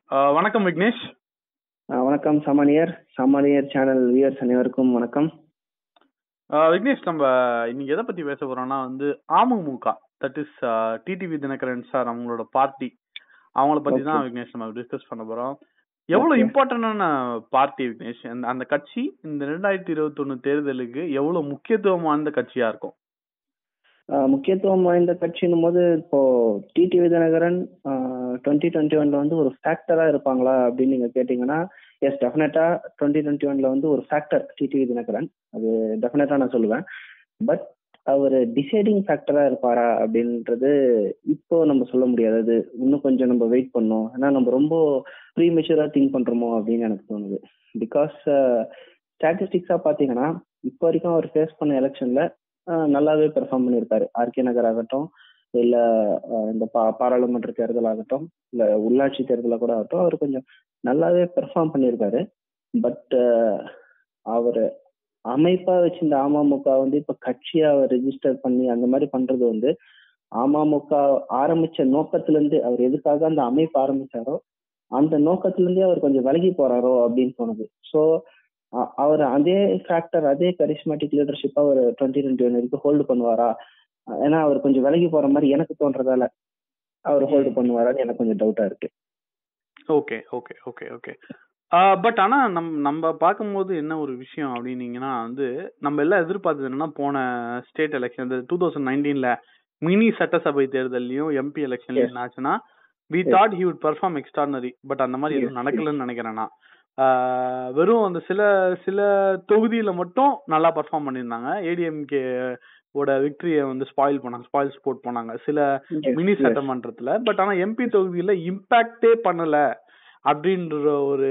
அஹ் வணக்கம் விக்னேஷ் ஆ, வணக்கம் சாமானியர் சாமானியர் channel wears அனைவருக்கும் வணக்கம் அஹ் விக்னேஷ் நம்ம இன்னைக்கு எதை பத்தி பேச போறோம்னா வந்து AMMK that is TTV Dinakaran sir அவங்களோட பார்ட்டி அவங்கள பத்தி தான் Okay. விக்னேஷ் நம்ம டிஸ்கஸ் பண்ண போறோம் எவ்வளவு Okay. இம்பார்ட்டன்டான பார்ட்டி விக்னேஷ் அந்த அந்த கட்சி இந்த ரெண்டாயிரத்தி இருபத்தி தேர்தலுக்கு எவ்வளவு முக்கியத்துவம் வாய்ந்த கட்சியா இருக்கும் ஆ, முக்கியத்துவம் வாய்ந்த கட்சின்னும் போது இப்போ டிடிவி தினகரன் டுவெண்ட்டி டுவெண்ட்டி ஒன்ல வந்து ஒரு ஃபேக்டரா இருப்பாங்களா அப்படின்னு நீங்க கேட்டீங்கன்னா எஸ் டெஃபினட்டா டுவெண்ட்டி டுவெண்ட்டி ஒன்ல வந்து ஒரு ஃபேக்டர் டிடிவி தினகரன் அது டெஃபினட்டா நான் சொல்லுவேன் பட் அவர் டிசைடிங் ஃபேக்டரா இருப்பாரா அப்படின்றது இப்போ நம்ம சொல்ல முடியாது அது இன்னும் கொஞ்சம் நம்ம வெயிட் பண்ணோம் ஏன்னா நம்ம ரொம்ப ப்ரீமெச்சூரா திங்க் பண்றோமோ அப்படின்னு எனக்கு தோணுது பிகாஸ் ஸ்டாட்டிஸ்டிக்ஸா பாத்தீங்கன்னா இப்போ வரைக்கும் அவர் ஃபேஸ் பண்ண எலெக்ஷன்ல நல்லாவே பெர்ஃபார்ம் பண்ணியிருக்காரு ஆர்கே நகர் ஆகட்டும் இல்ல அஹ், இந்த பா- பாராளுமன்ற தேர்தல் ஆகட்டும் இல்ல உள்ளாட்சி தேர்தலா கூட ஆகட்டும் அவர் கொஞ்சம் நல்லாவே பெர்ஃபார்ம் பண்ணியிருக்காரு பட் அவர் அமைப்பா வச்சிருந்த அமமுக வந்து இப்ப கட்சியா அவர் ரெஜிஸ்டர் பண்ணி அந்த மாதிரி பண்றது வந்து அமமுக ஆரம்பிச்ச நோக்கத்துல இருந்து அவர் எதுக்காக அந்த அமைப்பு ஆரம்பிச்சாரோ அந்த நோக்கத்துல இருந்தே அவர் கொஞ்சம் விலகி போறாரோ அப்படின்னு தோணுது ஸோ அவர் அதே ஃபேக்டர் அதே கரிஸ்மேட்டிக் லீடர்ஷிப்பா அவர் டுவெண்ட்டி டுவெண்ட்டி ஒன் வரைக்கும் ஹோல்டு பண்ணுவாரா அஹ் ஏன்னா அவர் கொஞ்சம் விலகி போற மாதிரி எனக்கு தோன்றதால அவர் ஹோல்டு பண்ணுவாரான்னு எனக்கு கொஞ்சம் டவுட்டா இருக்கு okay okay okay okay but ஆனா நம் நம்ம பார்க்கும்போது என்ன ஒரு விஷயம் அப்படின்னீங்கன்னா வந்து நம்ம எல்லாம் எதிர்பார்த்தது என்னன்னா போன ஸ்டேட் எலெக்ஷன் இந்த டூ தௌசண்ட் நைன்டீன்ல மினி சட்டசபை தேர்தல்லையும் எம்பி எலெக்ஷன்லயும் Yes. என்ன ஆச்சுன்னா we Yes. Thought he would perform extraordinary but அந்த மாதிரி Yes, எதுவும் நடக்கலன்னு நினைக்கிறேன் நான் ஆஹ் வெறும் அந்த சில சில தொகுதியில மட்டும் நல்லா பெர்ஃபார்ம் பண்ணியிருந்தாங்க ஏடிஎம்கே ஓட விக்டரியை வந்து ஸ்பாயில் பண்ணாங்க ஸ்பாயில் ஸ்போர்ட் பண்ணாங்க சில Yes, மினி yes. சட்டமன்றத்துல பட் ஆனா எம்பி தொகுதியில இம்பாக்டே பண்ணல அப்படின்ற ஒரு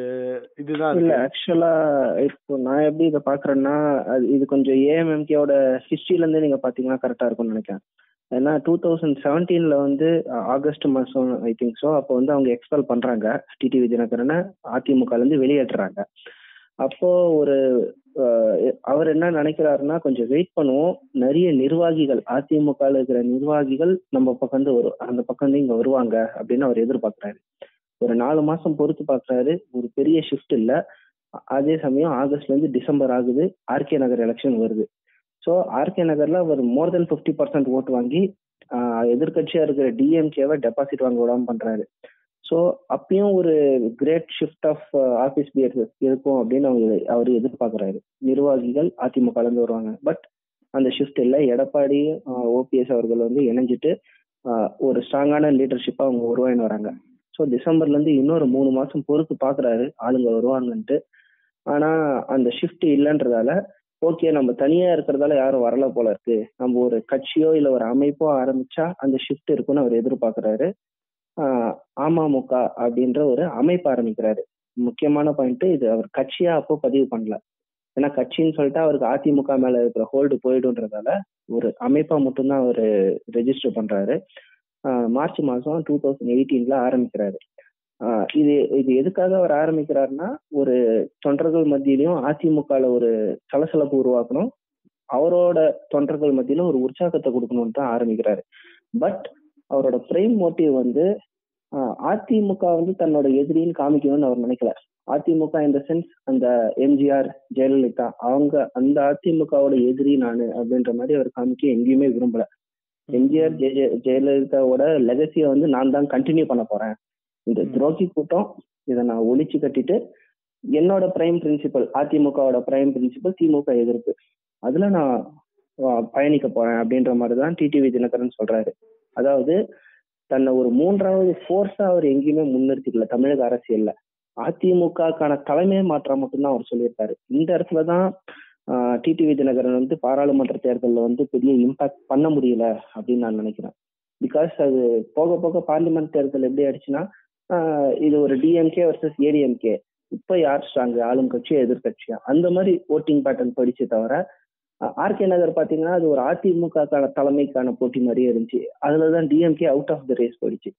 இதுதான் இல்ல இருக்கு ஆக்சுவலா இப்போ நான் எப்படி இதை பாக்குறேன்னா அது இது கொஞ்சம் ஏஎம்எம்கேவோட ஹிஸ்டரியில இருந்தே நீங்க பாத்தீங்கன்னா கரெக்டா இருக்கும்னு நினைக்கிறேன் ஏன்னா டூ தௌசண்ட் செவன்டீன்ல வந்து அஹ், ஆகஸ்ட் மாசம் ஐ திங்க் ஸோ அப்போ வந்து அவங்க எக்ஸ்பெல் பண்றாங்க டிடிவி தினகரனை அதிமுகல இருந்து வெளியேற்றுறாங்க அப்போ ஒரு அஹ், அவர் என்ன நினைக்கிறாருன்னா கொஞ்சம் வெயிட் பண்ணுவோம் நிறைய நிர்வாகிகள் அதிமுக இருக்கிற நிர்வாகிகள் நம்ம பக்கம் இருந்து வரும் அந்த பக்கம் இருந்து இங்க வருவாங்க அப்படின்னு அவர் எதிர்பார்க்கிறாரு ஒரு நாலு மாசம் பொறுத்து பார்க்கறாரு ஒரு பெரிய ஷிஃப்ட் இல்ல அ- அதே சமயம் ஆகஸ்ட்ல இருந்து டிசம்பர் ஆகுது ஆர்கே நகர் எலெக்ஷன் வருது ஸோ ஆர்கே நகர்ல அவர் மோர் தென் ஃபிஃப்டி பர்சன்ட் ஓட்டு வாங்கி ஆஹ், எதிர்க்கட்சியா இருக்கிற டிஎம்கேவை டெபாசிட் வாங்க விடாம பண்றாரு ஸோ அப்பயும் ஒரு great shift of office bearer இருக்கும் அப்படின்னு அவங்க அவர் எதிர்பார்க்கறாரு நிர்வாகிகள் அதிமுக இருந்து வருவாங்க பட் அந்த ஷிஃப்ட் இல்லை எடப்பாடி ஓபிஎஸ் அவர்கள் வந்து இணைஞ்சிட்டு ஆஹ், ஒரு ஸ்ட்ராங்கான லீடர்ஷிப்பா அவங்க உருவாயின்னு வராங்க ஸோ டிசம்பர்ல இருந்து இன்னொரு மூணு மாசம் பொறுத்து பாக்குறாரு ஆளுங்க வருவாங்கன்ட்டு ஆனா அந்த ஷிஃப்ட் இல்லைன்றதால ஓகே நம்ம தனியா இருக்கிறதால யாரும் வரல போல இருக்கு நம்ம ஒரு கட்சியோ இல்ல ஒரு அமைப்போ ஆரம்பிச்சா அந்த ஷிஃப்ட் இருக்கும்னு அவர் எதிர்பார்க்கறாரு ஆஹ் அமமுக அப்படின்ற ஒரு அமைப்பு ஆரம்பிக்கிறாரு முக்கியமான பாயிண்ட் இது அவர் கட்சியா அப்போ பதிவு பண்ணல ஏன்னா கட்சின்னு சொல்லிட்டு அவருக்கு அதிமுக மேல இருக்கிற ஹோல்டு போயிடுன்றதால ஒரு அமைப்பா மட்டும்தான் அவர் ரெஜிஸ்டர் பண்றாரு ஆஹ் மார்ச் மாசம் டூ தௌசண்ட் எயிட்டீன்ல ஆரம்பிக்கிறாரு ஆஹ் இது இது எதுக்காக அவர் ஆரம்பிக்கிறாருன்னா ஒரு தொண்டர்கள் மத்தியிலையும் அதிமுகல ஒரு சலசலப்பு உருவாக்கணும் அவரோட தொண்டர்கள் மத்தியில ஒரு உற்சாகத்தை கொடுக்கணும்னு தான் ஆரம்பிக்கிறாரு பட் அவரோட பிரைம் மோட்டிவ் வந்து ஆஹ் அதிமுக வந்து தன்னோட எதிரின்னு காமிக்கணும்னு அவர் நினைக்கல அதிமுக இந்த சென்ஸ் அந்த எம்ஜிஆர் ஜெயலலிதா அவங்க அந்த அதிமுகவோட எதிரி நானு அப்படின்ற மாதிரி அவர் காமிக்க எங்கேயுமே விரும்பல எம்ஜிஆர் ஜெய ஜெய- ஜெயலலிதாவோட லெகசியை வந்து நான் தான் கண்டினியூ பண்ண போறேன் இந்த ம். துரோகி கூட்டம் இதை நான் ஒழிச்சு கட்டிட்டு என்னோட பிரைம் பிரின்சிபல் அதிமுகவோட பிரைம் பிரின்சிபல் திமுக எதிர்ப்பு அதுல நான் ஆஹ், பயணிக்க போறேன் அப்படின்ற மாதிரி தான் டிடிவி தினகரன் சொல்றாரு அதாவது தன்னை ஒரு மூன்றாவது ஃபோர்ஸா அவர் எங்கேயுமே முன்னிறுத்திக்கல தமிழக அரசியல்ல அதிமுகக்கான தலைமை மாற்றம் மட்டும்தான் அவர் சொல்லியிருக்காரு இந்த இடத்துல தான் டிடிவி தினகரன் வந்து பாராளுமன்ற தேர்தலில் வந்து பெரிய இம்பாக்ட் பண்ண முடியல அப்படின்னு நான் நினைக்கிறேன் பிகாஸ் அது போக போக பார்லிமெண்ட் தேர்தல் எப்படி ஆயிடுச்சுன்னா ஆஹ் இது ஒரு டிஎம்கே வர்சஸ் ஏடிஎம்கே இப்போ யார் ஸ்ட்ராங் ஆளும் கட்சியா எதிர்கட்சியா அந்த மாதிரி ஓட்டிங் பேட்டர்ன் போயிடுச்சே தவிர ஆர்கே நகர் பாத்தீங்கன்னா அது ஒரு அதிமுகக்கான தலைமைக்கான போட்டி மாதிரியே இருந்துச்சு அதுலதான் DMK out of the race போயிடுச்சு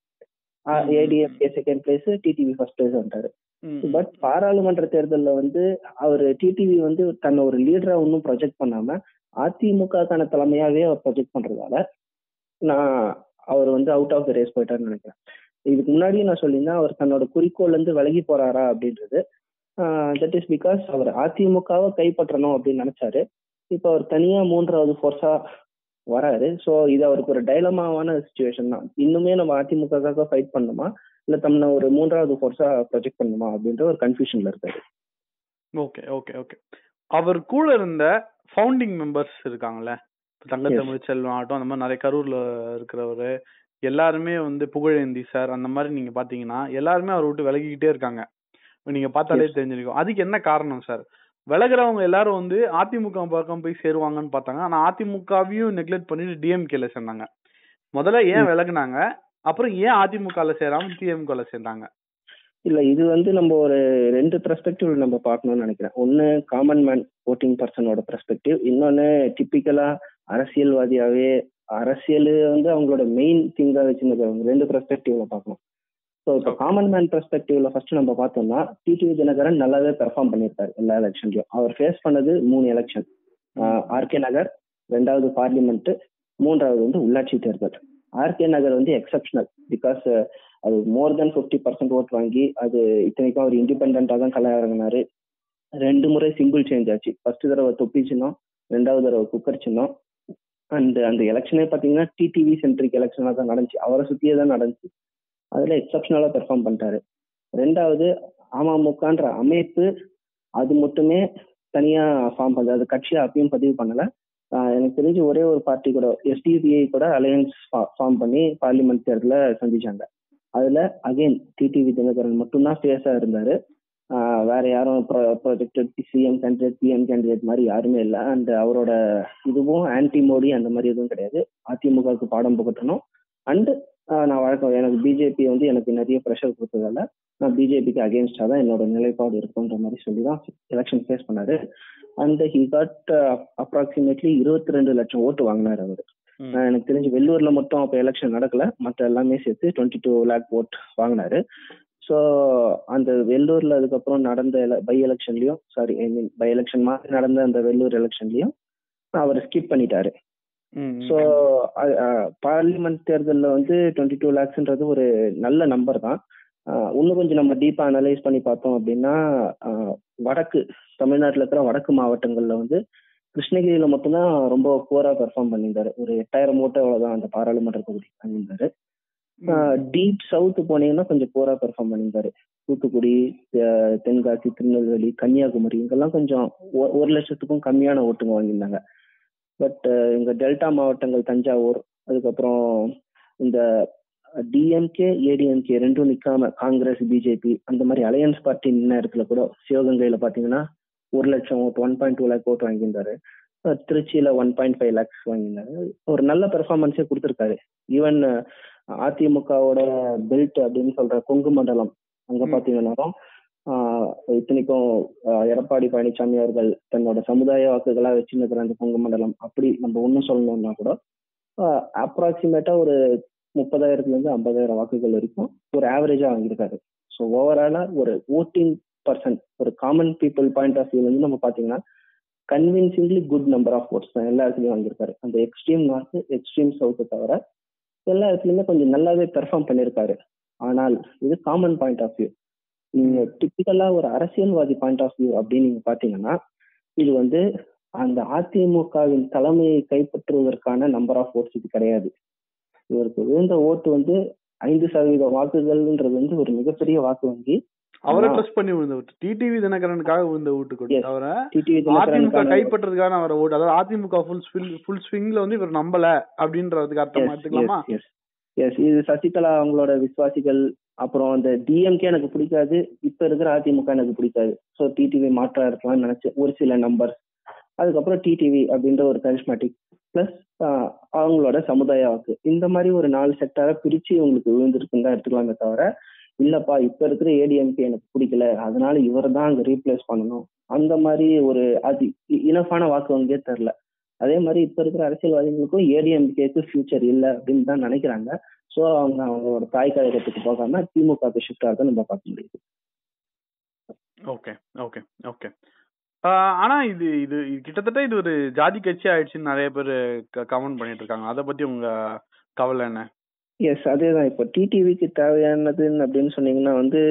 ADMK second place TTV first place வந்துட்டாரு ம். பட் பாராளுமன்ற தேர்தல்ல வந்து அவர் டிடிவி வந்து தன்னை ஒரு லீடரா ஒன்றும் ப்ரொஜெக்ட் பண்ணாம அதிமுகக்கான தலைமையாவே அவர் ப்ரொஜெக்ட் பண்றதால நான் அவர் வந்து அவுட் ஆஃப் த ரேஸ் போயிட்டாருன்னு நினைக்கிறேன் இதுக்கு முன்னாடியே நான் சொல்லியிருந்தேன் அவர் தன்னோட குறிக்கோள்ல இருந்து விலகி போறாரா அப்படின்றது தட் இஸ் பிகாஸ் அவர் அதிமுகவை கைப்பற்றணும் அப்படின்னு நினைச்சாரு இப்போ அவர் தனியா மூன்றாவது ஃபோர்ஸா வராரு ஸோ இது அவருக்கு ஒரு டைலமாவான சுச்சுவேஷன் தான் இன்னுமே நம்ம அதிமுகவுக்காக ஃபைட் பண்ணுமா இல்ல தம்னை ஒரு மூன்றாவது ஃபோர்ஸா ப்ரொஜெக்ட் பண்ணுமா அப்படின்ற ஒரு கன்ஃபியூஷன்ல இருக்காரு ஓகே ஓகே ஓகே அவர் கூட இருந்த ஃபவுண்டிங் மெம்பர்ஸ் இருக்காங்கல்ல தங்கத்தமிழ் செல்வம் ஆகட்டும் அந்த மாதிரி நிறைய கரூர்ல இருக்கிறவரு எல்லாருமே வந்து புகழேந்தி சார் அந்த மாதிரி நீங்க பாத்தீங்கன்னா எல்லாருமே அவர் விட்டு விலகிக்கிட்டே இருக்காங்க நீங்க பார்த்தாலே Yes. தெரிஞ்சிருக்கும் அதுக்கு என்ன காரணம் சார் விலகுறவங்க எல்லாரும் வந்து அதிமுக பக்கம் போய் சேருவாங்கன்னு பார்த்தாங்க ஆனா அதிமுகவையும் நெக்லெக்ட் பண்ணிட்டு டிஎம்கேல சேர்ந்தாங்க முதல்ல ஏன் ம். விலகுனாங்க அப்புறம் ஏன் அதிமுகல சேராம டிஎம்கேல சேர்ந்தாங்க இல்ல இது வந்து நம்ம ஒரு ரெண்டு பெர்ஸ்பெக்டிவ் நம்ம பார்க்கணும்னு நினைக்கிறேன் ஒன்னு காமன் மேன் ஓட்டிங் பர்சனோட பெர்ஸ்பெக்டிவ் இன்னொன்னு டிப்பிக்கலா அரசியல்வாதியாவே அரசியல் வந்து அவங்களோட மெயின் திங்கா வச்சுருக்க ரெண்டு பெர்ஸ்பெக்டிவ்ல பார்க்கணும் ஸோ இப்போ Okay. காமன் மேன் பெர்ஸ்பெக்டிவ்ல ஃபர்ஸ்ட் நம்ம பார்த்தோம்னா டிடிவி தினகரன் நல்லாவே பெர்ஃபார்ம் பண்ணியிருக்காரு எல்லா எலெக்ஷன்லயும் அவர் ஃபேஸ் பண்ணது மூணு எலெக்ஷன் ஆர்கே நகர் ரெண்டாவது பார்லிமெண்ட் மூன்றாவது வந்து உள்ளாட்சி தேர்தல் ஆர்கே நகர் வந்து எக்ஸப்ஷனல் பிகாஸ் அது more than fifty percent vote வாங்கி அது இத்தனைக்கும் அவர் இண்டிபெண்டா தான் கல இறங்கினாரு ரெண்டு முறை சிங்கிள் சேஞ்ச் ஆச்சு ஃபர்ஸ்ட் தடவை தொப்பி சின்னம் ரெண்டாவது தடவை குக்கர் சின்னம் அண்ட் அந்த எலெக்ஷனே பார்த்தீங்கன்னா டிடிவி சென்ட்ரிக் எலெக்ஷனாக தான் நடந்துச்சு அவரை சுற்றியே தான் நடந்துச்சு அதில் எக்ஸப்ஷனலாக பெர்ஃபார்ம் பண்ணிட்டாரு ரெண்டாவது அமமுகன்ற அமைப்பு அது மட்டுமே தனியாக ஃபார்ம் பண்ணுது அது கட்சியை அப்பயும் பதிவு பண்ணல ஆஹ் எனக்கு தெரிஞ்சு ஒரே ஒரு பார்ட்டி கூட எஸ்டிபிஐ கூட அலையன்ஸ் ஃபார்ம் பண்ணி பார்லிமெண்ட் தேர்தலில் சந்திச்சாங்க அதுல அகைன் டிடிவி தினகரன் மட்டும்தான் ஃபேஸா இருந்தாரு ஆஹ் வேற யாரும் projected CM candidate PM candidate மாதிரி யாருமே இல்லை அண்ட் அவரோட இதுவும் ஆன்டி மோடி அந்த மாதிரி எதுவும் கிடையாது அதிமுகவுக்கு பாடம் புகட்டணும் அண்ட் நான் வழக்கம் எனக்கு பிஜேபி வந்து எனக்கு நிறைய ப்ரெஷர் கொடுத்ததால நான் பிஜேபிக்கு அகேன்ஸ்டா தான் என்னோட நிலைப்பாடு இருக்குன்ற மாதிரி சொல்லி தான் எலெக்ஷன் ஃபேஸ் பண்ணாரு அண்ட் ஹி காட் அப்ராக்சிமேட்லி இருபத்தி ரெண்டு லட்சம் ஓட்டு வாங்கினார் அவர் ம். ஆஹ் எனக்கு தெரிஞ்சு வெள்ளூர்ல மட்டும் அப்போ எலெக்ஷன் நடக்கல மற்ற எல்லாமே சேர்த்து டுவெண்ட்டி டூ லேக் ஓட் வாங்கினாரு ஸோ அந்த வெள்ளூர்ல அதுக்கப்புறம் நடந்த பை எலெக்ஷன்லயும் sorry I mean by election மாதிரி நடந்த அந்த வெள்ளூர் எலெக்ஷன்லயும் அவர் ஸ்கிப் பண்ணிட்டாரு ம், ம். ஸோ பார்லிமெண்ட் தேர்தலில் வந்து டுவெண்ட்டி டூ லேக்ஸ்ன்றது ஒரு நல்ல நம்பர் தான் ஆஹ் இன்னும் கொஞ்சம் நம்ம டீப்பா அனலைஸ் பண்ணி பார்த்தோம் அப்படின்னா ஆஹ் வடக்கு தமிழ்நாட்டில் இருக்கிற வடக்கு மாவட்டங்கள்ல வந்து கிருஷ்ணகிரியில மட்டும்தான் ரொம்ப போரா பெர்ஃபார்ம் பண்ணியிருந்தாரு ஒரு எட்டாயிரம் ஓட்டு அவ்வளவுதான் அந்த பாராளுமன்ற தொகுதி பண்ணியிருந்தாரு டீப் சவுத் போனீங்கன்னா கொஞ்சம் போரா பெர்ஃபார்ம் பண்ணியிருந்தாரு தூத்துக்குடி அஹ் தென்காசி திருநெல்வேலி கன்னியாகுமரி இங்கெல்லாம் கொஞ்சம் ஒ- ஒரு லட்சத்துக்கும் கம்மியான ஓட்டுங்க வாங்கியிருந்தாங்க பட் இங்க டெல்டா மாவட்டங்கள் தஞ்சாவூர் அதுக்கப்புறம் இந்த டிஎம்கே ஏடிஎம்கே ரெண்டும் நிக்காம காங்கிரஸ் பிஜேபி அந்த மாதிரி அலையன்ஸ் பார்ட்டி நின்ன இடத்துல கூட சிவகங்கையில பாத்தீங்கன்னா ஒரு லட்சம் ஓட்டு ஒன் பாயிண்ட் டூ லேக் ஓட்டு வாங்கியிருந்தாரு அஹ் திருச்சியில ஒன் பாயிண்ட் ஃபைவ் லேக்ஸ் வாங்கியிருந்தாரு ஒரு நல்ல பெர்ஃபார்மன்ஸே கொடுத்துருக்காரு ஈவன் அதிமுகவோட பெல்ட் அப்படின்னு சொல்ற கொங்கு மண்டலம் அங்க ம். பாத்தீங்கன்னாலும் ஆஹ் இத்தனைக்கும் ஆஹ் எடப்பாடி பழனிசாமி அவர்கள் தன்னோட சமுதாய வாக்குகளா வச்சுருக்கிற அந்த கொங்கு மண்டலம் அப்படி நம்ம ஒன்றும் சொல்லணும்னா கூட அப்ராக்சிமேட்டா ஒரு முப்பதாயிரத்துல இருந்து ஐம்பதாயிரம் வாக்குகள் வரைக்கும் ஒரு ஆவரேஜா வாங்கியிருக்காரு ஸோ ஓவராலா ஒரு ஓட்டிங் பர்சன்ட் ஒரு காமன் பீப்புள் பாயிண்ட் ஆஃப் வியூல இருந்து நம்ம பாத்தீங்கன்னா convincingly good number of votes தான் எல்லா இடத்துலயும் வாங்கியிருக்காரு அந்த எக்ஸ்ட்ரீம் நார்த் எக்ஸ்ட்ரீம் சவுத்தை தவிர எல்லா இடத்துலயுமே கொஞ்சம் நல்லாவே பெர்ஃபார்ம் பண்ணியிருக்காரு ஆனால் இது காமன் பாயிண்ட் ஆஃப் வியூ நீங்க டிப்பிக்கலா ஒரு அரசியல்வாதி பாயிண்ட் ஆஃப் வியூ அப்படின்னு நீங்க பாத்தீங்கன்னா இது வந்து அந்த அதிமுகவின் தலைமையை கைப்பற்றுவதற்கான நம்பர் ஆஃப் ஓட்ஸ் இது கிடையாது இவருக்கு விழுந்த ஓட்டு வந்து ஐந்து சதவீத வாக்குகள்ன்றது வந்து ஒரு மிகப்பெரிய வாக்கு வங்கி அவரை ஆனா- ட்ரஸ்ட் பண்ணி விழுந்த ஓட்டு டிடிவி தினகரனுக்காக விழுந்த ஓட்டு கூட Yes. தவிர டிடிவி அதிமுக தினகரனுக்கான கைப்பற்றதுக்கான அவரை ஓட்டு அதாவது அதிமுக ஃபுல் ஃபுல் ஸ்விங்ல வந்து இவர் நம்பல அப்படின்றதுக்கு அர்த்தமா எடுத்துக்கலாமா எஸ் எஸ் இது சசிகலா அவங்களோட விசுவாசிகள் அப்புறம் அந்த டிஎம்கே எனக்கு பிடிக்காது இப்ப இருக்கிற அதிமுக எனக்கு பிடிக்காது ஸோ டிடிவி மாற்றா இருக்கலாம்னு நினைச்சு ஒரு சில நம்பர் அதுக்கப்புறம் டிடிவி அப்படின்ற ஒரு கரிஸ்மேட்டிக் பிளஸ் அவங்களோட சமுதாய வாக்கு இந்த மாதிரி ஒரு நாலு செக்டாரை பிரிச்சு உங்களுக்கு விழுந்திருக்குன்னு தான் எடுத்துக்கலாமே தவிர இல்லப்பா இப்ப இருக்கிற ஏடிஎம்கே எனக்கு பிடிக்கல அதனால இவர் தான் அங்க ரீப்ளேஸ் பண்ணணும் அந்த மாதிரி ஒரு அது இனஃபான வாக்கு வங்கியே தெரில அதே மாதிரி இப்ப இருக்கிற அரசியல்வாதிகளுக்கும் ஏடிஎம்கேக்கு ஃபியூச்சர் இல்லை அப்படின்னு தான் நினைக்கிறாங்க ஸோ அவங்க அவங்களோட தாய் கழகத்துக்கு போகாம திமுகவுக்கு ஷிஃப்ட் ஆகிறத நம்ம பார்க்க முடியுது ஓகே ஓகே ஓகே ஆனா இது இது இது கிட்டத்தட்ட இது ஒரு ஜாதி கட்சி ஆயிடுச்சுன்னு நிறைய பேர் கமெண்ட் பண்ணிட்டு இருக்காங்க அத பத்தி உங்க கவலை என்ன எஸ் அதேதான் இப்போ டிடிவிக்கு தேவையானதுன்னு அப்படின்னு சொன்னீங்கன்னா வந்து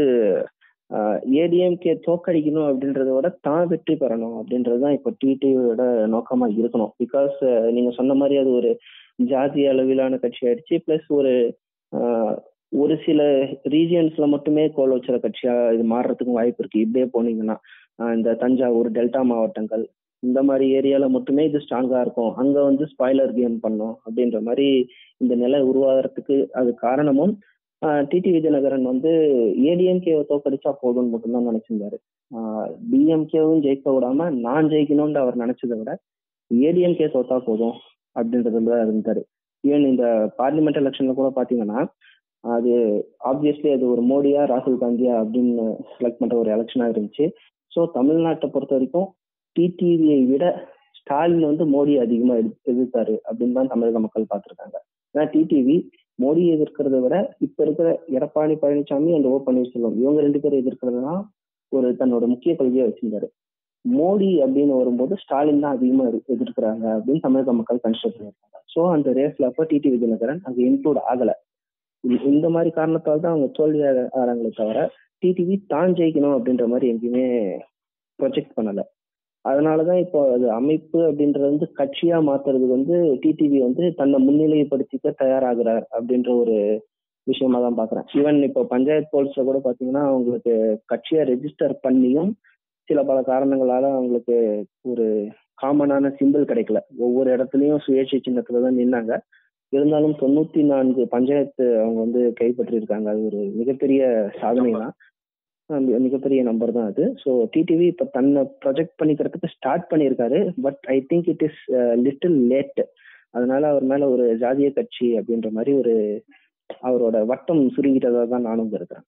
ஏடிஎம்கே தோக்கடிக்கணும் அப்படின்றத விட தான் வெற்றி பெறணும் அப்படின்றது தான் இப்போ டிடிவியோட நோக்கமா இருக்கணும் பிகாஸ் நீங்க சொன்ன மாதிரி அது ஒரு ஜாதி அளவிலான கட்சி ஆயிடுச்சு பிளஸ் ஒரு ஆஹ், ஒரு சில ரீஜியன்ஸ்ல மட்டுமே கோல் வச்சுற கட்சியா இது மாறுறதுக்கும் வாய்ப்பு இருக்கு இப்படியே போனீங்கன்னா ஆஹ், இந்த தஞ்சாவூர் டெல்டா மாவட்டங்கள் இந்த மாதிரி ஏரியால மட்டுமே இது ஸ்ட்ராங்கா இருக்கும் அங்க வந்து ஸ்பாய்லர் கேம் பண்ணும் அப்படின்ற மாதிரி இந்த நிலை உருவாகிறதுக்கு அது காரணமும் டிடி விஜயநகரன் வந்து ஏடிஎம்கேவை தோக்கடிச்சா போதும்னு மட்டும்தான் நினைச்சிருந்தாரு டிஎம்கேவும் ஜெயிக்க விடாம நான் ஜெயிக்கணும்னு அவர் நினைச்சதை விட ஏடிஎம்கே தோத்தா போதும் அப்படின்றதுல தான் இருந்தாரு ஈவன் இந்த பார்லிமெண்ட் எலெக்ஷன்ல கூட பாத்தீங்கன்னா அது ஆப்வியஸ்லி அது ஒரு மோடியா ராகுல் காந்தியா அப்படின்னு செலக்ட் பண்ற ஒரு எலெக்ஷனா இருந்துச்சு ஸோ தமிழ்நாட்டை பொறுத்த வரைக்கும் டிடிவியை விட ஸ்டாலின் வந்து மோடி அதிகமா எதிர்- எதிர்த்தாரு அப்படின்னு தான் தமிழக மக்கள் பார்த்திருக்காங்க ஏன்னா டிடிவி மோடியை எதிர்க்கிறத விட இப்ப இருக்கிற எடப்பாடி பழனிசாமி அண்ட் ஓ பன்னீர்செல்வம் இவங்க ரெண்டு பேரும் எதிர்க்கிறது தான் ஒரு தன்னோட முக்கிய கொள்கையை வச்சிருந்தாரு மோடி அப்படின்னு வரும்போது ஸ்டாலின் தான் அதிகமா எதிர்- எதிர்க்கிறாங்க அப்படின்னு தமிழக மக்கள் கன்சிடர் பண்ணியிருக்காங்க ஸோ அந்த ரேஸ்ல அப்ப டிடி விஜயநகரன் அங்க இன்க்ளூட் ஆகல இந்த- இந்த மாதிரி காரணத்தால் தான் அவங்க தோல்வி ஆறாங்களே தவிர டிடிவி தான் ஜெயிக்கணும் அப்படின்ற மாதிரி எங்கேயுமே ப்ரொஜெக்ட் பண்ணல அதனாலதான் இப்போ அது அமைப்பு அப்படின்றது வந்து கட்சியா மாத்துறது வந்து டிடிவி வந்து தன்னை முன்னிலைப்படுத்திக்க தயாராகிறார் அப்படின்ற ஒரு விஷயமா தான் பாக்குறேன் ஈவன் இப்போ பஞ்சாயத்து போல்ஸ்ல கூட பாத்தீங்கன்னா அவங்களுக்கு கட்சியா ரெஜிஸ்டர் பண்ணியும் சில பல காரணங்களால அவங்களுக்கு ஒரு காமனான சிம்பிள் கிடைக்கல ஒவ்வொரு இடத்துலயும் சுயேட்சை சின்னத்துல தான் நின்னாங்க இருந்தாலும் தொண்ணூத்தி நான்கு பஞ்சாயத்து அவங்க வந்து கைப்பற்றி இருக்காங்க அது ஒரு மிகப்பெரிய சாதனை தான் அஹ் மி- மிகப்பெரிய நம்பர் தான் அது ஸோ டிடிவி இப்போ தன்னை ப்ரொஜெக்ட் பண்ணிக்கிறதுக்கு ஸ்டார்ட் பண்ணியிருக்காரு but I think it is little late அதனால அவர் மேல ஒரு ஜாதிய கட்சி அப்படின்ற மாதிரி ஒரு அவரோட வட்டம் சுருங்கிட்டதா தான் நானும் கருதுறேன்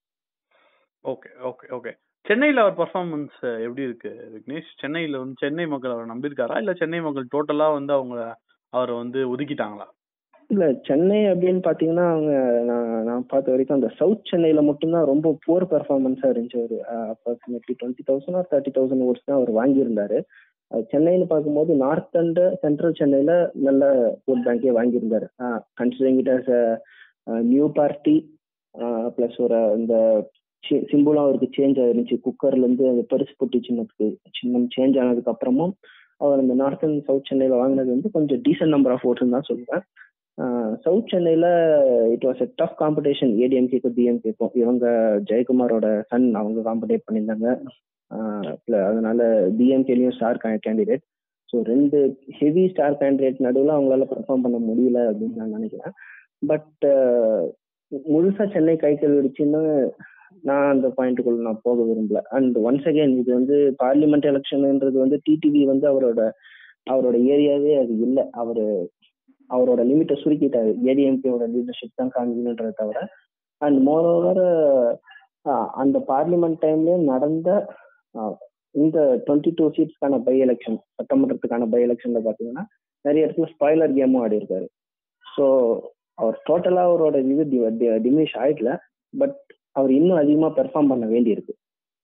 ஓகே ஓகே ஓகே சென்னையில அவர் பர்ஃபார்மன்ஸ் எப்படி இருக்கு விக்னேஷ் சென்னையில வந்து சென்னை மக்கள் அவரை நம்பியிருக்காரா இல்ல சென்னை மக்கள் டோட்டலா வந்து அவங்க அவரை வந்து ஒதுக்கிட்டாங்களா இல்ல சென்னை அப்படின்னு பாத்தீங்கன்னா அவங்க நான் நான் பார்த்த வரைக்கும் அந்த சவுத் சென்னையில மட்டும்தான் ரொம்ப புவர் பெர்ஃபார்மன்ஸா இருந்துச்சு ஒரு approximately twenty thousand or thirty thousand votes தான் அவர் வாங்கியிருந்தாரு அது சென்னைன்னு பார்க்கும்போது நார்த் அண்ட் சென்ட்ரல் சென்னையில நல்ல ஓட் பேங்கே வாங்கியிருந்தாரு considering it as new party plus ஒரு இந்த சிம்பிளும் அவருக்கு சேஞ்ச் ஆயிருந்துச்சு குக்கர்ல இருந்து அந்த பெருசு பொட்டி சின்னத்துக்கு சின்னம் சேஞ்ச் ஆனதுக்கு அப்புறமும் அவர் இந்த நார்த் அண்ட் சவுத் சென்னையில வாங்கினது வந்து கொஞ்சம் டீசென்ட் நம்பர் ஆஃப் ஓட்ஸ் தான் சொல்லுவேன் சவுத் சென்னையில it was a tough competition ஏடிஎம்கேக்கும் டிஎம்கேக்கும் இவங்க ஜெயக்குமாரோட சன் அவங்க காம்படேட் பண்ணியிருந்தாங்க ஆஹ் pl- அதனால டிஎம்கேலையும் ஸ்டார் கேண்டிடேட் ஸோ ரெண்டு ஹெவி ஸ்டார் கேண்டிடேட் நடுவில் அவங்களால பெர்ஃபார்ம் பண்ண முடியல அப்படின்னு நான் நினைக்கிறேன் பட் முழுசா சென்னை கை கழுவிடுச்சுன்னு நான் அந்த பாயிண்ட்டுக்குள்ள நான் போக விரும்பல அண்ட் ஒன்ஸ் அகைன் இது வந்து பார்லிமெண்ட் எலெக்ஷன்ன்றது வந்து டிடிவி வந்து அவரோட அவரோட ஏரியாவே அது இல்லை அவரு அவரோட லிமிட்டை சுருக்கிட்டாரு ஏடிஎம்கேவோட லீடர்ஷிப் தான் காமிக்கணுன்றதை தவிர அண்ட் மோர் ஓவர் அந்த பார்லிமெண்ட் டைம்ல நடந்த ஆஹ், இந்த டுவெண்ட்டி டூ சீட்ஸ்க்கான பை எலெக்ஷன் சட்டமன்றத்துக்கான பை எலெக்ஷன்ல பாத்தீங்கன்னா நிறைய இடத்துல ஸ்பாய்லர் கேமும் ஆடி இருக்காரு ஸோ அவர் டோட்டலா அவரோட இது டிமிஷ் ஆயிடல பட் அவர் இன்னும் அதிகமா பெர்ஃபார்ம் பண்ண வேண்டியிருக்கு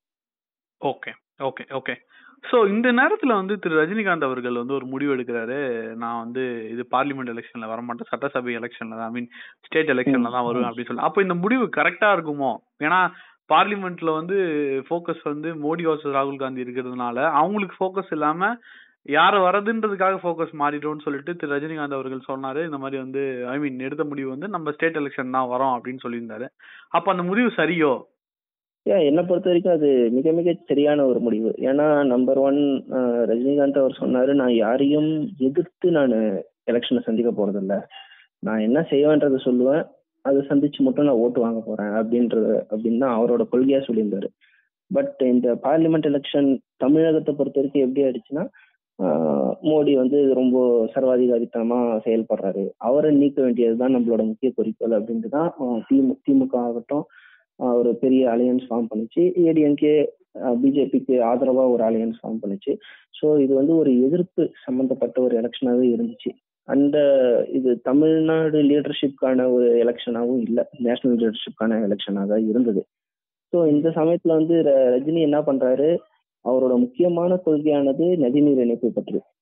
ஓகே ஓகே ஓகே சோ இந்த நேரத்துல வந்து திரு ரஜினிகாந்த் அவர்கள் வந்து ஒரு முடிவு எடுக்கிறாரு நான் வந்து இது பார்லிமெண்ட் எலெக்ஷன்ல வரமாட்டேன் சட்டசபை எலெக்ஷன்ல தான் ஐ மீன் ஸ்டேட் எலெக்ஷன்ல தான் வருவேன் அப்படின்னு சொல்லி அப்போ இந்த முடிவு கரெக்டா இருக்குமோ ஏன்னா பார்லிமெண்ட்ல வந்து ஃபோக்கஸ் வந்து மோடி வர்சஸ் ராகுல் காந்தி இருக்கிறதுனால அவங்களுக்கு ஃபோக்கஸ் இல்லாம யார் வரதுன்றதுக்காக ஃபோக்கஸ் மாறிடும்னு சொல்லிட்டு திரு ரஜினிகாந்த் அவர்கள் சொன்னாரு இந்த மாதிரி வந்து ஐ மீன் எடுத்த முடிவு வந்து நம்ம ஸ்டேட் எலெக்ஷன் தான் வரோம் அப்படின்னு சொல்லியிருந்தாரு அப்ப அந்த முடிவு சரியோ ஏன் என்னை பொறுத்த வரைக்கும் அது மிக மிக சரியான ஒரு முடிவு ஏன்னா நம்பர் ஒன் ரஜினிகாந்த் அவர் சொன்னாரு நான் யாரையும் எதிர்த்து நான் எலெக்ஷனை சந்திக்க போறதில்ல நான் என்ன செய்வேன்றதை சொல்லுவேன் அதை சந்திச்சு மட்டும் நான் ஓட்டு வாங்க போறேன் அப்படின்றது அப்படின்னு தான் அவரோட கொள்கையா சொல்லியிருந்தாரு பட் இந்த பார்லிமெண்ட் எலெக்ஷன் தமிழகத்தை பொறுத்த வரைக்கும் எப்படி ஆயிடுச்சுன்னா ஆஹ் மோடி வந்து ரொம்ப சர்வாதிகாரித்தனமா செயல்படுறாரு அவரை நீக்க வேண்டியதுதான் நம்மளோட முக்கிய குறிக்கோள் அப்படின்ட்டு தான் ஆஹ் திமு திமுக ஆகட்டும் ஆஹ் ஒரு பெரிய அலையன்ஸ் ஃபார்ம் பண்ணுச்சு ஏடிஎம்கே பிஜேபிக்கு ஆதரவா ஒரு அலையன்ஸ் ஃபார்ம் பண்ணுச்சு ஸோ இது வந்து ஒரு எதிர்ப்பு சம்பந்தப்பட்ட ஒரு எலெக்ஷனாகவே இருந்துச்சு அந்த இது தமிழ்நாடு லீடர்ஷிப்கான ஒரு எலெக்ஷனாகவும் இல்லை நேஷனல் லீடர்ஷிப்கான எலெக்ஷனாக தான் இருந்தது ஸோ இந்த சமயத்துல வந்து ர- ரஜினி என்ன பண்றாரு அவரோட முக்கியமான கொள்கையானது நதிநீர் இணைப்பு பற்றி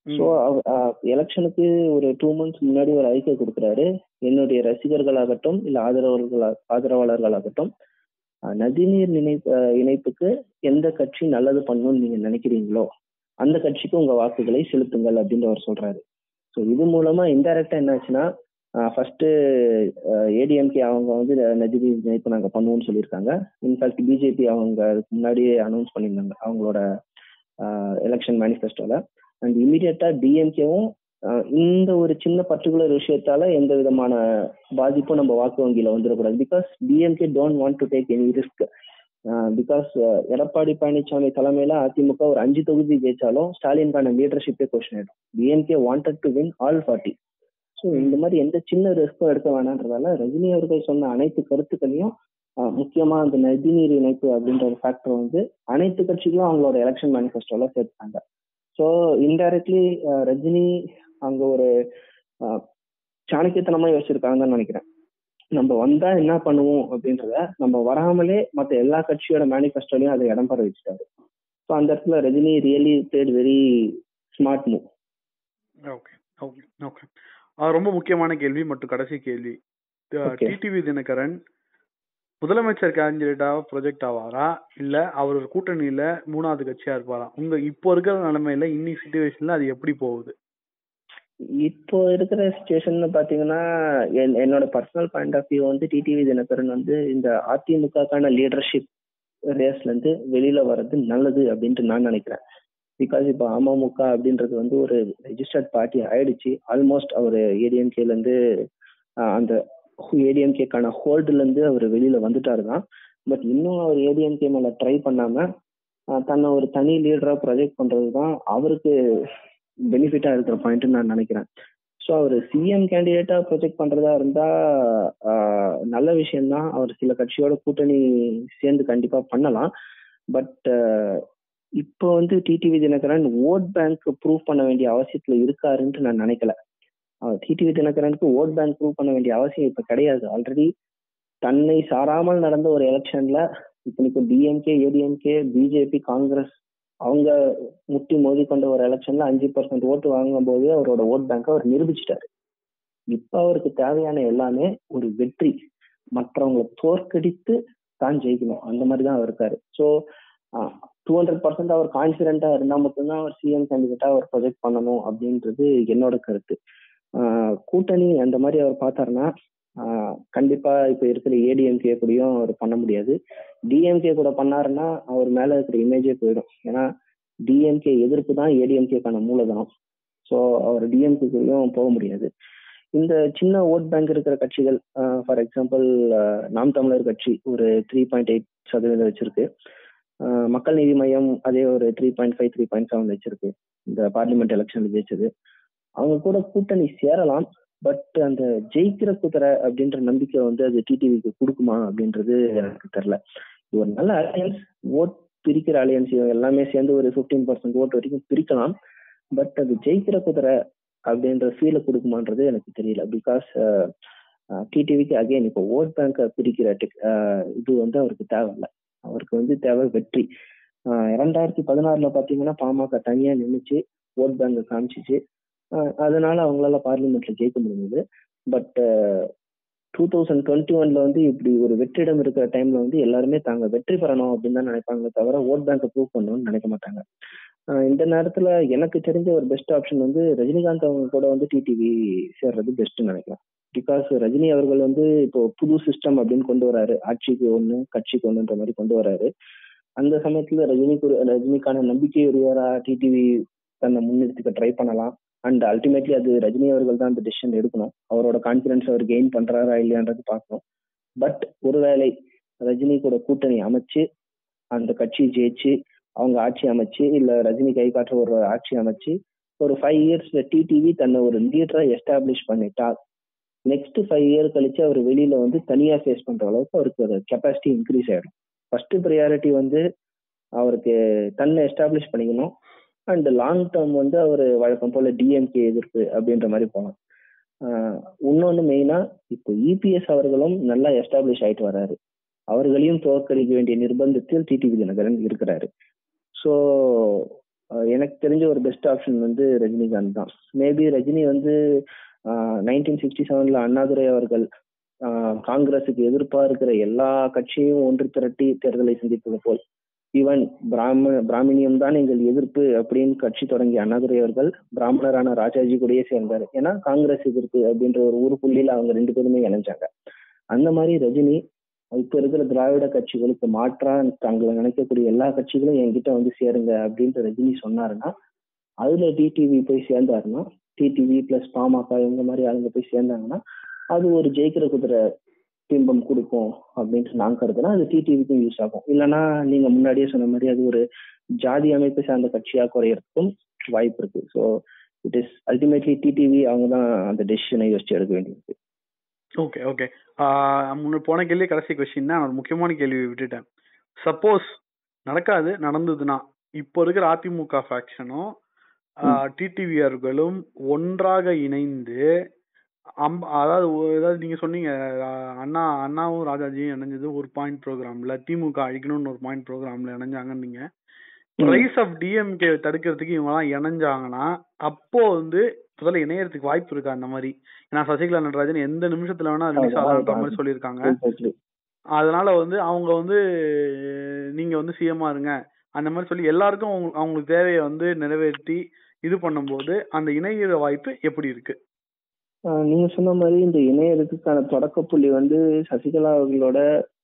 ஸோ எலெக்ஷனுக்கு ஒரு டூ மந்த்ஸ் முன்னாடி ஒரு அறிக்கை கொடுக்குறாரு என்னுடைய ரசிகர்களாகட்டும் இல்ல ஆதரவாளர்களா ஆதரவாளர்களாகட்டும் அஹ், நதிநீர் இணைப்பு அஹ், இணைப்புக்கு எந்த கட்சி நல்லது பண்ணணும்னு நீங்க நினைக்கிறீங்களோ அந்த கட்சிக்கு உங்க வாக்குகளை செலுத்துங்கள் அப்படின்னு அவர் சொல்றாரு ஸோ இது மூலமா இன்டைரக்டா என்னாச்சுன்னா ஃபர்ஸ்ட் ஏடிஎம்கே அவங்க வந்து நதிநீர் இணைப்பு நாங்க பண்ணுவோம்னு சொல்லியிருக்காங்க இன்ஃபேக்ட் பிஜேபி அவங்க அதுக்கு முன்னாடியே அனௌன்ஸ் பண்ணியிருந்தாங்க அவங்களோட எலெக்ஷன் மேனிஃபெஸ்டோல அண்ட் இமீடியட்டா டிஎம்கேவும் இந்த ஒரு சின்ன பர்டிகுலர் விஷயத்தால எந்த விதமான பாதிப்பும் நம்ம வாக்கு வங்கியில வந்துடக்கூடாது because DMK don't want to take any risk because Edappadi Palaniswami தலைமையில அதிமுக ஒரு அஞ்சு தொகுதி ஜெயிச்சாலும் ஸ்டாலினுக்கான லீடர்ஷிப்பே கொஸ்டின் ஆயிடும் DMK wanted to win all party so இந்த மாதிரி எந்த சின்ன ரிஸ்க்கும் எடுக்க வேணான்றதால ரஜினி அவர்கள் சொன்ன அனைத்து கருத்துக்களையும் ஆஹ், முக்கியமா அந்த நதிநீர் இணைப்பு அப்படின்ற ஒரு ஃபேக்டர் வந்து அனைத்து கட்சிகளும் அவங்களோட எலெக்ஷன் மேனிஃபெஸ்டோல சேர்த்தாங்க ஸோ இன்டைரக்ட்லி ரஜினி அங்க ஒரு ஆஹ், சாணக்கியத்தனமா யோசிச்சிருக்காங்கன்னு நினைக்கிறேன் நம்ம வந்தா என்ன பண்ணுவோம் அப்படின்றத நம்ம வராமலே மத்த எல்லா கட்சியோட மேனிஃபெஸ்டோலையும் அதை இடம் பெற வச்சுட்டாரு ஸோ அந்த இடத்துல Rajini really played very smart move okay okay okay ரொம்ப முக்கியமான கேள்வி மற்றும் கடைசி கேள்வி Okay. டிடிவி தினகரன் முதலமைச்சர் கேண்டிடேட்டாக ப்ரொஜெக்ட் ஆவாரா இல்ல அவர் ஒரு கூட்டணியில மூணாவது கட்சியா இருப்பாரா உங்க இப்போ இருக்கிற நிலைமையில இன்னி சுச்சுவேஷன்ல அது எப்படி போகுது இப்போ இருக்கிற சுச்சுவேஷன் பாத்தீங்கன்னா என்- என்னோட பர்சனல் பாயிண்ட் ஆஃப் வியூ வந்து டிடிவி தினகரன் வந்து இந்த அதிமுகக்கான லீடர்ஷிப் ரேஸ்ல இருந்து வெளியில வர்றது நல்லது அப்படின்ட்டு நான் நினைக்கிறேன் பிகாஸ் இப்போ அமமுக அப்படின்றது வந்து ஒரு ரெஜிஸ்டர்ட் பார்ட்டி ஆயிடுச்சு ஆல்மோஸ்ட் அவர் ஏடிஎம்கேல இருந்து ஆஹ், அந்த ஏடிஎம்கேக்கான ஹோல்டுல இருந்து அவர் வெளியில வந்துட்டாரு தான் பட் இன்னும் அவர் ஏடிஎம்கே மேல ட்ரை பண்ணாம ஆஹ், தன்னை ஒரு தனி லீடரா ப்ரொஜெக்ட் பண்றது தான் அவருக்கு பெனிஃபிட்டா இருக்கிற பாயிண்ட் நான் நினைக்கிறேன் ஸோ அவர் சிஎம் கேண்டிடேட்டா ப்ரொஜெக்ட் பண்றதா இருந்தா ஆஹ், நல்ல விஷயம்தான் அவர் சில கட்சியோட கூட்டணி சேர்ந்து கண்டிப்பா பண்ணலாம் பட் இப்போ வந்து TTV Dinakaran vote bank prove பண்ண வேண்டிய அவசியத்துல இருக்காருன்ட்டு நான் நினைக்கல டிடிவி தினகரனுக்கு ஓட் பேங்க் ப்ரூவ் பண்ண வேண்டிய அவசியம் இப்ப கிடையாது ஆல்ரெடி தன்னை சாராமல் நடந்த ஒரு எலெக்ஷன்ல இப்போ டிஎம்கே ஏடிஎம்கே பிஜேபி காங்கிரஸ் அவங்க முட்டி மோதி கொண்ட ஒரு எலெக்ஷன்ல அஞ்சு பர்சன்ட் ஓட்டு வாங்கும் போது அவரோட ஓட் பேங்க் அவர் நிரூபிச்சிட்டாரு இப்ப அவருக்கு தேவையான எல்லாமே ஒரு வெற்றி மற்றவங்களை தோற்கடித்து தான் ஜெயிக்கணும் அந்த மாதிரி தான் அவர் இருக்காரு ஸோ டூ ஹண்ட்ரட் பர்சன்ட் அவர் கான்பிடண்டா இருந்தா மட்டும்தான் அவர் சிஎம் கேண்டிடேட்டா அவர் ப்ரொஜெக்ட் பண்ணணும் அப்படின்றது என்னோட கருத்து ஆஹ் கூட்டணி அந்த மாதிரி அவர் பார்த்தாருன்னா ஆஹ் கண்டிப்பா இப்ப இருக்கிற ஏடிஎம்கே கூடயும் அவர் பண்ண முடியாது டிஎம்கே கூட பண்ணாருன்னா அவர் மேல இருக்கிற இமேஜே போயிடும் ஏன்னா டிஎம்கே எதிர்ப்பு தான் ஏடிஎம்கேக்கான மூலதனம் ஸோ அவர் டிஎம்கே கூடயும் போக முடியாது இந்த சின்ன ஓட் பேங்க் இருக்கிற கட்சிகள் ஃபார் எக்ஸாம்பிள் நாம் தமிழர் கட்சி ஒரு த்ரீ பாயிண்ட் எயிட் சதவீதம் வச்சிருக்கு ஆஹ் மக்கள் நீதி மையம் அதே ஒரு three point five three point seven வச்சிருக்கு இந்த பார்லிமெண்ட் எலெக்ஷன்ல ஜெயிச்சது அவங்க கூட கூட்டணி சேரலாம் பட் அந்த ஜெயிக்கிற குதிரை அப்படின்ற நம்பிக்கை வந்து அது டிடிவிக்கு கொடுக்குமா அப்படின்றது எனக்கு தெரியல இது ஒரு நல்ல அலையன்ஸ் ஓட் பிரிக்கிற அலையன்ஸ் எல்லாமே சேர்ந்து ஒரு ஃபிஃப்டீன் பர்சன்ட் ஓட் வரைக்கும் பிரிக்கலாம் பட் அது ஜெயிக்கிற குதிரை அப்படின்ற ஃபீலை கொடுக்குமான்றது எனக்கு தெரியல பிகாஸ் டிடிவிக்கு அகைன் இப்போ ஓட் பேங்கை பிரிக்கிற டெக் இது வந்து அவருக்கு தேவையில்லை அவருக்கு வந்து தேவை வெற்றி ஆஹ் இரண்டாயிரத்தி பதினாறுல பாத்தீங்கன்னா பாமக தனியா நின்றுச்சு ஓட் பேங்க் காமிச்சிச்சு ஆஹ் அதனால அவங்களால பார்லிமெண்ட்ல ஜெயிக்க முடிஞ்சது பட் டூ தௌசண்ட் டுவெண்ட்டி ஒன்ல வந்து இப்படி ஒரு வெற்றிடம் இருக்கிற டைம்ல வந்து எல்லாருமே தாங்க வெற்றி பெறணும் அப்படின்னு தான் நினைப்பாங்களே தவிர ஓட் பேங்கை ப்ரூவ் பண்ணணும்னு நினைக்க மாட்டாங்க ஆஹ் இந்த நேரத்துல எனக்கு தெரிஞ்ச ஒரு பெஸ்ட் ஆப்ஷன் வந்து ரஜினிகாந்த் அவங்க கூட வந்து டிடிவி சேர்றது பெஸ்ட்னு நினைக்கிறேன் பிகாஸ் ரஜினி அவர்கள் வந்து இப்போ புது சிஸ்டம் அப்படின்னு கொண்டு வராரு ஆட்சிக்கு ஒண்ணு கட்சிக்கு ஒண்ணுன்ற மாதிரி கொண்டு வராரு அந்த சமயத்துல ரஜினி ரஜினிக்கான நம்பிக்கையுரியவரா டிடிவி தன்னை முன்னிறுத்திக்க ட்ரை பண்ணலாம் அண்ட் அல்டிமேட்லி அது ரஜினி அவர்கள் தான் அந்த டெசிஷன் எடுக்கணும் அவரோட கான்பிடன்ஸ் அவர் கெயின் பண்றாரா இல்லையான்றது பார்க்கணும் பட் ஒருவேளை ரஜினி கூட கூட்டணி அமைச்சு அந்த கட்சி ஜெயிச்சு அவங்க ஆட்சி அமைச்சு இல்ல ரஜினி கை காட்டுற ஒரு ஆட்சி அமைச்சு ஒரு ஃபைவ் இயர்ஸ்ல டிடிவி தன்னை ஒரு லீடரா எஸ்டாப்ளிஷ் பண்ணிட்டா நெக்ஸ்ட் ஃபைவ் இயர் கழிச்சு அவர் வெளியில வந்து தனியா ஃபேஸ் பண்ற அளவுக்கு அவருக்கு ஒரு கெப்பாசிட்டி இன்க்ரீஸ் ஆயிடும் ஃபர்ஸ்ட் ப்ரியாரிட்டி வந்து அவருக்கு தன்னை எஸ்டாப்ளிஷ் பண்ணிக்கணும் அண்ட் லாங் டேர்ம் வந்து அவர் வழக்கம் போல டிஎம்கே எதிர்ப்பு அப்படின்ற மாதிரி போகலாம் இன்னொன்று மெயினா இப்போ இபிஎஸ் அவர்களும் நல்லா எஸ்டாப்ளிஷ் ஆயிட்டு வர்றாரு அவர்களையும் தோற்கடிக்க வேண்டிய நிர்பந்தத்தில் டிடிவி தினகரன் இருக்கிறாரு ஸோ எனக்கு தெரிஞ்ச ஒரு பெஸ்ட் ஆப்ஷன் வந்து ரஜினிகாந்த் தான் மேபி ரஜினி வந்து நைன்டீன் சிக்ஸ்டி செவன்ல அண்ணாதுரை அவர்கள் காங்கிரஸுக்கு எதிர்ப்பா இருக்கிற எல்லா கட்சியும் ஒன்று திரட்டி தேர்தலை சந்திப்பது போல் ஈவன் பிராம பிராமணியம் தான் எங்கள் எதிர்ப்பு அப்படின்னு கட்சி தொடங்கிய அண்ணாதுரை அவர்கள் பிராமணரான ராஜாஜி கூடயே சேர்ந்தார் ஏன்னா காங்கிரஸ் எதிர்ப்பு அப்படின்ற ஒரு ஊர் புள்ளியில அவங்க ரெண்டு பேருமே இணைஞ்சாங்க அந்த மாதிரி ரஜினி இப்ப இருக்கிற திராவிட கட்சிகளுக்கு மாற்றா தங்களை நினைக்கக்கூடிய எல்லா கட்சிகளும் என்கிட்ட வந்து சேருங்க அப்படின்ட்டு ரஜினி சொன்னாருன்னா அதுல டிடிவி போய் சேர்ந்தாருன்னா டிடிவி பிளஸ் பாமக இந்த மாதிரி ஆளுங்க போய் சேர்ந்தாங்கன்னா அது ஒரு ஜெயிக்கிற குதிரை பிம்பம் கொடுக்கும் அப்படின்ட்டு நான் கருதுனா அது டிடிவிக்கும் யூஸ் ஆகும் இல்லைன்னா நீங்க முன்னாடியே சொன்ன மாதிரி அது ஒரு ஜாதி அமைப்பை சார்ந்த கட்சியா குறையறதுக்கும் வாய்ப்பு இருக்கு so it is ultimately TTV அவங்க தான் அந்த டெசிஷனை யோசிச்சு எடுக்க வேண்டியிருக்கு ஓகே ஓகே முன்ன போன கேள்வி கடைசி கொஸ்டின் தான் ஒரு முக்கியமான கேள்வி விட்டுட்டேன் சப்போஸ் நடக்காது நடந்ததுன்னா இப்போ இருக்கிற அதிமுக ஃபேக்ஷனும் டிடிவியர்களும் ஒன்றாக இணைந்து அம் அதாவது ஏதாவது நீங்க சொன்னீங்க அண்ணா அண்ணாவும் ராஜாஜியும் இணைஞ்சது ஒரு பாயிண்ட் ப்ரோக்ராம்ல திமுக அழிக்கணும்னு ஒரு பாயிண்ட் ப்ரோக்ராம்ல இணைஞ்சாங்கன்னு நீங்க ரைஸ் ஆஃப் டிஎம்கே தடுக்கிறதுக்கு இவங்க எல்லாம் இணைஞ்சாங்கன்னா அப்போ வந்து முதல்ல இணையறதுக்கு வாய்ப்பு இருக்கா அந்த மாதிரி ஏன்னா சசிகலா நடராஜன் எந்த நிமிஷத்துல வேணா ரிலீஸ் ஆகலான்ற மாதிரி சொல்லியிருக்காங்க அதனால வந்து அவங்க வந்து நீங்க வந்து சிஎம்மா இருங்க அந்த மாதிரி சொல்லி எல்லாருக்கும் அவங்களுக்கு தேவையை வந்து நிறைவேற்றி இது பண்ணும்போது அந்த இணையிற வாய்ப்பு எப்படி இருக்கு நீங்க சொன்ன மாதிரி இந்த இணையறதுக்கான தொடக்க புள்ளி வந்து சசிகலா அவர்களோட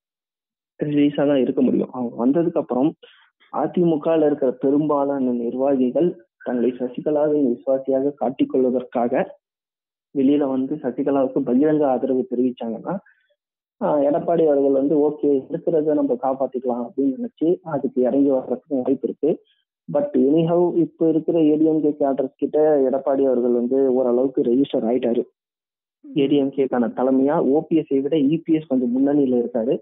ரிலீஸா தான் இருக்க முடியும் அவங்க வந்ததுக்கு அப்புறம் அதிமுகல இருக்கிற பெரும்பாலான நிர்வாகிகள் தங்களை சசிகலாவின் விசுவாசியாக காட்டிக்கொள்வதற்காக வெளியில வந்து சசிகலாவுக்கு பகிரங்க ஆதரவு தெரிவிச்சாங்கன்னா எடப்பாடி அவர்கள் வந்து ஓகே இருக்கிறத நம்ம காப்பாத்திக்கலாம் அப்படின்னு நினைச்சு அதுக்கு இறங்கி வர்றதுக்கும் வாய்ப்பு இருக்கு பட் எனிஹவ் இப்ப இருக்கிற ஏடிஎம்கே கேடர்ஸ் கிட்ட எடப்பாடி அவர்கள் வந்து ஓரளவுக்கு ரெஜிஸ்டர் ஆயிட்டாரு ஏடிஎம்கேக்கான தலைமையா ஓபிஎஸ்ஐ விட இபிஎஸ் கொஞ்சம் முன்னணியில இருக்காரு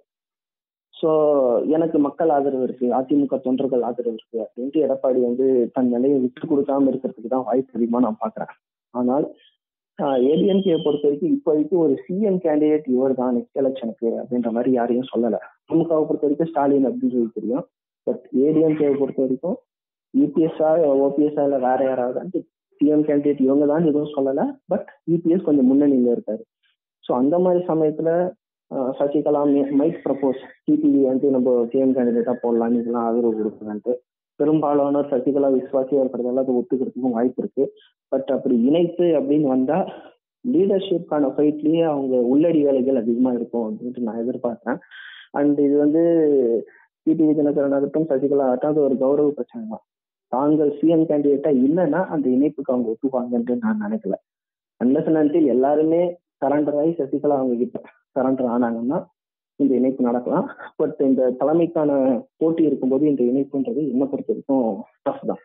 ஸோ எனக்கு மக்கள் ஆதரவு இருக்கு அதிமுக தொண்டர்கள் ஆதரவு இருக்கு அப்படின்ட்டு எடப்பாடி வந்து தன் நிலையை விட்டு கொடுக்காம இருக்கிறதுக்கு தான் வாய்ப்பு அதிகமா நான் பாக்குறேன் ஆனால் ஏடிஎம்கே பொறுத்த வரைக்கும் இப்போதைக்கு ஒரு சிஎம் கேண்டிடேட் இவர் தான் நெக்ஸ்ட் எலெக்ஷனுக்கு அப்படின்ற மாதிரி யாரையும் சொல்லலை திமுகவை பொறுத்த வரைக்கும் ஸ்டாலின் அப்படின்னு தெரியும் பட் ஏடிஎம்கேவை பொறுத்த வரைக்கும் யூபிஎஸ்ஆ ஓபிஎஸ்ஆ இல்லை வேற யாராவது சிஎம் கேண்டிடேட் இவங்க தான் எதுவும் சொல்லலை பட் யூபிஎஸ் கொஞ்சம் முன்னணியில் இருக்காரு ஸோ அந்த மாதிரி சமயத்துல சசிகலா மைட் ப்ரப்போஸ் டிடிவி வந்து நம்ம சிஎம் கேண்டிடேட்டா போடலாம் இதெல்லாம் ஆதரவு கொடுக்குறான்ட்டு பெரும்பாலானோர் சசிகலா விசுவாசியா இருக்கிறதால அதை ஒத்துக்கிறதுக்கும் வாய்ப்பு இருக்கு பட் அப்படி இணைப்பு அப்படின்னு வந்தா லீடர்ஷிப்கான ஃபைட்லயே அவங்க உள்ளடி வேலைகள் அதிகமா இருக்கும் அப்படின்ட்டு நான் எதிர்பார்த்தேன் அண்ட் இது வந்து டிடிவி தினகரன் ஆகட்டும் சசிகலா ஆகட்டும் அது ஒரு கௌரவ பிரச்சனை தான் தாங்கள் சிஎம் கேண்டிடேட்டா இல்லைன்னா அந்த இணைப்புக்கு அவங்க ஒத்துப்பாங்கன்ட்டு நான் நினைக்கல அன்லஸ் அன்டில் எல்லாருமே சரண்டர் ஆகி சசிகலா அவங்க கிட்ட சரண்டர் ஆனாங்கன்னா இந்த இணைப்பு நடக்கலாம் பட் இந்த தலைமைக்கான போட்டி இருக்கும்போது இந்த இணைப்புன்றது என்ன பொறுத்த வரைக்கும் டஃப் தான்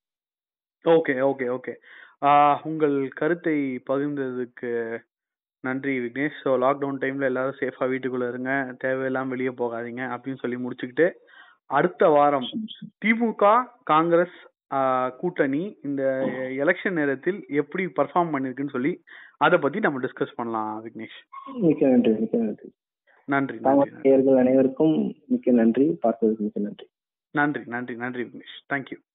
ஓகே ஓகே ஓகே உங்கள் கருத்தை பகிர்ந்ததுக்கு நன்றி விக்னேஷ் ஸோ லாக்டவுன் டைம்ல எல்லாரும் சேஃபா வீட்டுக்குள்ள இருங்க தேவையில்லாம வெளியே போகாதீங்க அப்படின்னு சொல்லி முடிச்சுக்கிட்டு அடுத்த வாரம் திமுக காங்கிரஸ் கூட்டணி இந்த எலெக்ஷன் நேரத்தில் எப்படி பர்ஃபார்ம் பண்ணிருக்குன்னு சொல்லி அதை பத்தி நம்ம டிஸ்கஸ் பண்ணலாம் விக்னேஷ் மிக்க நன்றி மிக்க நன்றி நன்றி நேயர்கள் அனைவருக்கும் மிக்க நன்றி பார்த்ததுக்கு மிக்க நன்றி நன்றி நன்றி நன்றி விக்னேஷ் தேங்க்யூ